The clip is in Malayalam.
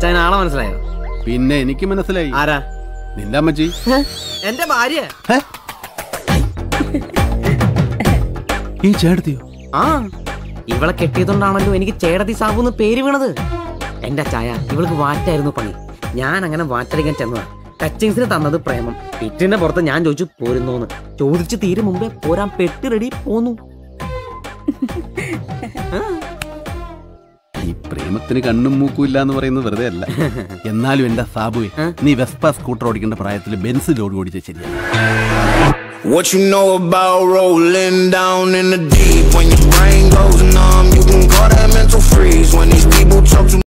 അച്ഛൻ ആളെ മനസ്സിലായോ പിന്നെ എനിക്ക് മനസ്സിലായി ആരാ നിന്റെ അമ്മച്ചി എന്റെ ഭാര്യ ഹേ? ഈ ചേട്ടത്തിയോ ആ ഇവളെ കെട്ടിയതുകൊണ്ടാണല്ലോ എനിക്ക് ചേടത്തി സാബു എന്ന് പേര് വീണത് എന്റെ ചായ ഇവൾക്ക് വാറ്റായിരുന്നു പണി ഞാൻ അങ്ങനെ വാറ്റടിക്കാൻ ചെന്നതാ ടച്ചിങ്സിന് തന്നത് പ്രേമം പിറ്റിന്റെ പുറത്ത് ഞാൻ ചോദിച്ചു പോരുന്നോന്ന് ചോദിച്ചു തീരും മുമ്പേ പോരാൻ പെട്ട് റെഡി പോന്നു ഈ പ്രേമത്തിന് കണ്ണും മൂക്കും ഇല്ല എന്ന് പറയുന്നത് വെറുതെ അല്ല എന്നാലും എന്റെ സാബുവെ നീ വെസ്പ സ്കൂട്ടർ ഓടിക്കേണ്ട പ്രായത്തിൽ ബെൻസ് ലോഡ് ഓടിച്ച ശരിയാണ് What you know about rolling down in the deep? When your brain goes numb, you can call that mental freeze. When these people talk too